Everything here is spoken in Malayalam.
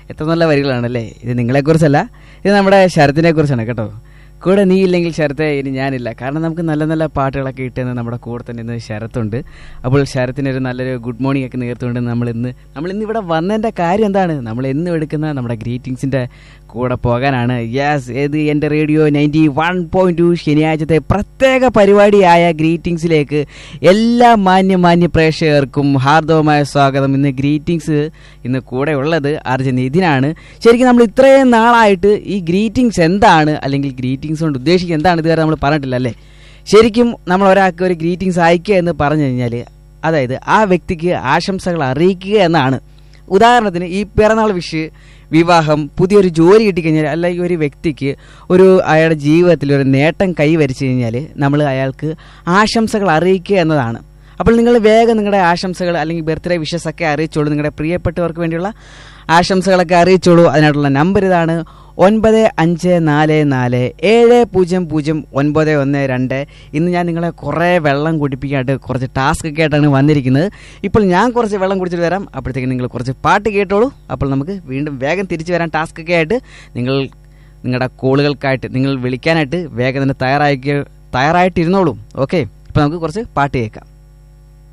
എത്ര നല്ല വരികളാണല്ലേ ഇത് നിങ്ങളെക്കുറിച്ചല്ല ഇത് നമ്മുടെ ശരത്തിനെ കുറിച്ചാണ് കേട്ടോ കൂടെ നീ ഇല്ലെങ്കിൽ ശരത്തെ ഇനി ഞാനില്ല കാരണം നമുക്ക് നല്ല നല്ല പാട്ടുകളൊക്കെ ഇട്ടുന്ന നമ്മുടെ കൂടെ തന്നെ ഇന്ന് ശരത്തുണ്ട് അപ്പോൾ ശരത്തിന് ഒരു നല്ലൊരു ഗുഡ് മോർണിംഗ് ഒക്കെ നേർത്തുകൊണ്ട് നമ്മൾ ഇന്ന് നമ്മൾ ഇന്ന് ഇവിടെ വന്നതിൻ്റെ കാര്യം എന്താണ് നമ്മൾ എന്നും എടുക്കുന്ന നമ്മുടെ ഗ്രീറ്റിംഗ്സിൻ്റെ കൂടെ പോകാനാണ് യെസ് ഏത് എൻ്റെ radio ninety one point two ശനിയാഴ്ചത്തെ പ്രത്യേക പരിപാടിയായ ഗ്രീറ്റിംഗ്സിലേക്ക് എല്ലാ മാന്യ മാന്യ പ്രേക്ഷകർക്കും ഹാർദവമായ സ്വാഗതം ഇന്ന് ഗ്രീറ്റിംഗ്സ് ഇന്ന് കൂടെ ഉള്ളത് അർജുൻ ഇതിനാണ് ശരിക്കും നമ്മൾ ഇത്രയും നാളായിട്ട് ഈ ഗ്രീറ്റിംഗ്സ് എന്താണ് അല്ലെങ്കിൽ ഗ്രീറ്റിംഗ്സ് കൊണ്ട് ഉദ്ദേശിക്കുക എന്താണ് ഇതുവരെ നമ്മൾ പറഞ്ഞിട്ടില്ല അല്ലേ ശരിക്കും നമ്മൾ ഒരാൾക്ക് ഒരു ഗ്രീറ്റിംഗ്സ് അയക്കുക എന്ന് പറഞ്ഞു കഴിഞ്ഞാൽ അതായത് ആ വ്യക്തിക്ക് ആശംസകൾ അറിയിക്കുക എന്നാണ് ഉദാഹരണത്തിന് ഈ പിറന്നാൾ വിഷ് വിവാഹം പുതിയൊരു ജോലി കിട്ടിക്കഴിഞ്ഞാൽ അല്ലെങ്കിൽ ഒരു വ്യക്തിക്ക് ഒരു അയാളുടെ ജീവിതത്തിൽ ഒരു നേട്ടം കൈവരിച്ചു കഴിഞ്ഞാൽ നമ്മൾ അയാൾക്ക് ആശംസകൾ അറിയിക്കുക എന്നതാണ് അപ്പോൾ നിങ്ങൾ വേഗം നിങ്ങളുടെ ആശംസകൾ അല്ലെങ്കിൽ ബർത്ത്ഡേ വിഷസ് ഒക്കെ അറിയിച്ചോളൂ നിങ്ങളുടെ പ്രിയപ്പെട്ടവർക്ക് വേണ്ടിയുള്ള ആശംസകളൊക്കെ അറിയിച്ചോളൂ അതിനായിട്ടുള്ള നമ്പർ ഇതാണ് ഒൻപത് അഞ്ച് നാല് നാല് ഏഴ് പൂജ്യം പൂജ്യം ഒൻപത് ഒന്ന് രണ്ട് ഇന്ന് ഞാൻ നിങ്ങളെ കുറേ വെള്ളം കുടിപ്പിക്കാനായിട്ട് കുറച്ച് ടാസ്ക് ഒക്കെ ആയിട്ടാണ് വന്നിരിക്കുന്നത് ഇപ്പോൾ ഞാൻ കുറച്ച് വെള്ളം കുടിച്ചിട്ട് വരാം അപ്പോഴത്തേക്ക് നിങ്ങൾ കുറച്ച് പാട്ട് കേട്ടോളൂ അപ്പോൾ നമുക്ക് വീണ്ടും വേഗം തിരിച്ചു വരാൻ ടാസ്ക് ഒക്കെ ആയിട്ട് നിങ്ങൾ നിങ്ങളുടെ കോളുകൾക്കായിട്ട് നിങ്ങൾ വിളിക്കാനായിട്ട് വേഗം തന്നെ തയ്യാറാക്കി തയ്യാറായിട്ടിരുന്നോളൂ ഓക്കെ ഇപ്പോൾ നമുക്ക് കുറച്ച് പാട്ട് കേൾക്കാം